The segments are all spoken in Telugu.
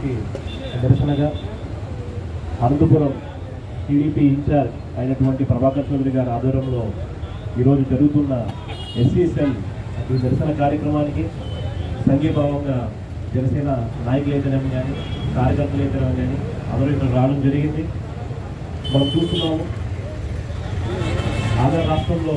టీడీపీకి నిరసనగా అనంతపురం టీడీపీ ఇన్ఛార్జ్ అయినటువంటి ప్రభాకర్ చౌదరి గారి ఆధ్వర్యంలో ఈరోజు జరుగుతున్న ఎస్సీ సెల్ ఈ నిరసన కార్యక్రమానికి సంఘీభావంగా జనసేన నాయకులు అయితేనేమి కానీ కార్యకర్తలు అయితేనేమి కానీ అందరూ ఇక్కడ రావడం జరిగింది మనం చూస్తున్నాము ఆంధ్ర రాష్ట్రంలో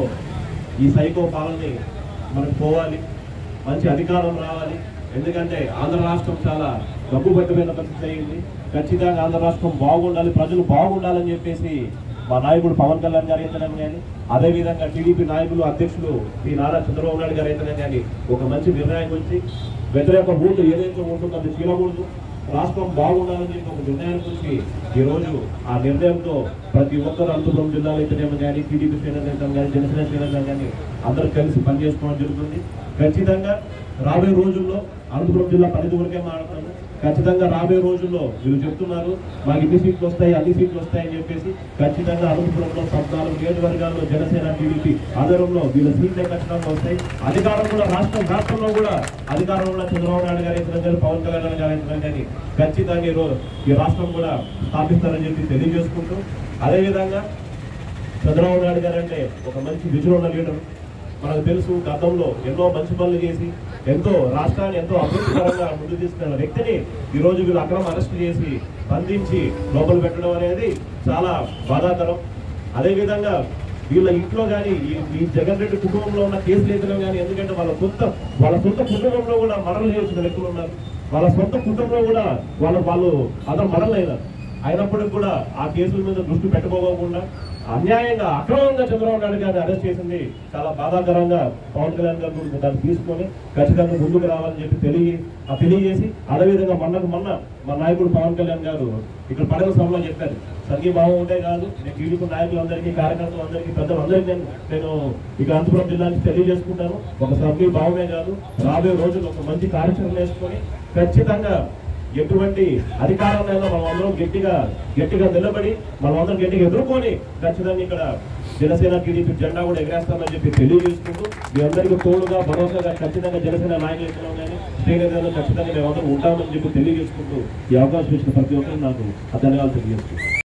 ఈ సైకో పాలనని మనకు పోవాలి మంచి అధికారం రావాలి ఎందుకంటే ఆంధ్ర రాష్ట్రం చాలా గబ్బుబట్టమైన పరిస్థితి అయింది ఖచ్చితంగా ఆంధ్ర రాష్ట్రం బాగుండాలి ప్రజలు బాగుండాలని చెప్పేసి మా నాయకుడు పవన్ కళ్యాణ్ గారు అయితేనే కానీ అదేవిధంగా టీడీపీ నాయకులు అధ్యక్షులు పి నారా చంద్రబాబు నాయుడు గారు అయితేనే కానీ ఒక మంచి నిర్ణయం వచ్చి వ్యతిరేక ఓటు ఏదైతే ఉంటుందో అది చీలకూడదు రాష్ట్రం బాగుండాలని చెప్పి ఒక నిర్ణయానికి వచ్చి ఈ రోజు ఆ నిర్ణయంతో ప్రతి ఒక్కరు అనంతపురం జిల్లాలో అయితేనేమో కానీ టీడీపీ శ్రేణులు అయితే కానీ జనసేన శ్రేణులు కానీ అందరూ కలిసి పనిచేసుకోవడం జరుగుతుంది ఖచ్చితంగా రాబోయే రోజుల్లో అనంతపురం జిల్లా పరిధి వరకే మాట్లాడుతున్నాము ఖచ్చితంగా రాబోయే రోజుల్లో వీళ్ళు చెప్తున్నారు మాకు ఇన్ని సీట్లు వస్తాయి అన్ని సీట్లు వస్తాయని చెప్పేసి ఖచ్చితంగా అనంతపురంలో పద్నాలుగు నియోజకవర్గాల్లో జనసేన టీడీపీ ఆధారంలో వీళ్ళ సీట్లే ఖచ్చితంగా వస్తాయి అధికారం కూడా రాష్ట్రం రాష్ట్రంలో కూడా అధికారం కూడా చంద్రబాబు నాయుడు గారు అయితే గారు పవన్ కళ్యాణ్ గారు అయితే కానీ ఖచ్చితంగా ఈ రో- ఈ రాష్ట్రం కూడా స్థాపిస్తారని చెప్పి తెలియజేసుకుంటూ అదేవిధంగా చంద్రబాబు నాయుడు గారు అంటే ఒక మంచి విజన్ ఉన్న లీడర్ మనకు తెలుసు గతంలో ఎన్నో మంచి పనులు చేసి ఎంతో రాష్ట్రాన్ని ఎంతో అభివృద్ధికరంగా ముందుకు తీసుకున్న వ్యక్తిని ఈ రోజు వీళ్ళు అక్రమ అరెస్ట్ చేసి బంధించి లోపల పెట్టడం అనేది చాలా బాధాకరం అదేవిధంగా వీళ్ళ ఇంట్లో కానీ ఈ ఈ జగన్ రెడ్డి కుటుంబంలో ఉన్న కేసులు ఎదురు కానీ ఎందుకంటే వాళ్ళ సొంత వాళ్ళ సొంత కుటుంబంలో కూడా మరణలు చేసిన వ్యక్తులు ఉన్నారు వాళ్ళ సొంత కుటుంబంలో కూడా వాళ్ళ వాళ్ళు అతను మరణలైనారు అయినప్పటికీ కూడా ఆ కేసుల మీద దృష్టి పెట్టుకోకుండా అన్యాయంగా అక్రమంగా చంద్రబాబు నాయుడు గారిని అరెస్ట్ చేసింది చాలా బాధాకరంగా పవన్ కళ్యాణ్ గారు కూడా దాన్ని తీసుకొని ఖచ్చితంగా ముందుకు రావాలని చెప్పి తెలియ ఆ తెలియజేసి అదేవిధంగా మొన్నకు మొన్న మా నాయకుడు పవన్ కళ్యాణ్ గారు ఇక్కడ పండుగ సభలో చెప్పారు సంఘీభావం ఉంటే కాదు నేను టీడీపీ నాయకులందరికీ కార్యకర్తలందరికీ పెద్దలందరికీ నేను నేను ఇక అనంతపురం జిల్లా నుంచి తెలియజేసుకుంటాను ఒక సంఘీభావమే కాదు రాబోయే రోజుల్లో ఒక మంచి కార్యాచరణ వేసుకొని ఖచ్చితంగా ఎటువంటి అధికారంలో మనం అందరం గట్టిగా గట్టిగా నిలబడి మనం అందరం గట్టిగా ఎదుర్కొని ఖచ్చితంగా ఇక్కడ జనసేన టీడీపీ జెండా కూడా ఎగరేస్తామని చెప్పి తెలియజేసుకుంటూ మీ అందరికీ తోడుగా భరోసాగా ఖచ్చితంగా జనసేన నాయకులు ఇస్తున్నాం కానీ శ్రీనగర్లో ఖచ్చితంగా మేమందరం ఉంటామని చెప్పి తెలియజేసుకుంటూ ఈ అవకాశం ఇచ్చిన ప్రతి ఒక్కరు నాకు ధన్యవాదాలు తెలియజేస్తున్నాను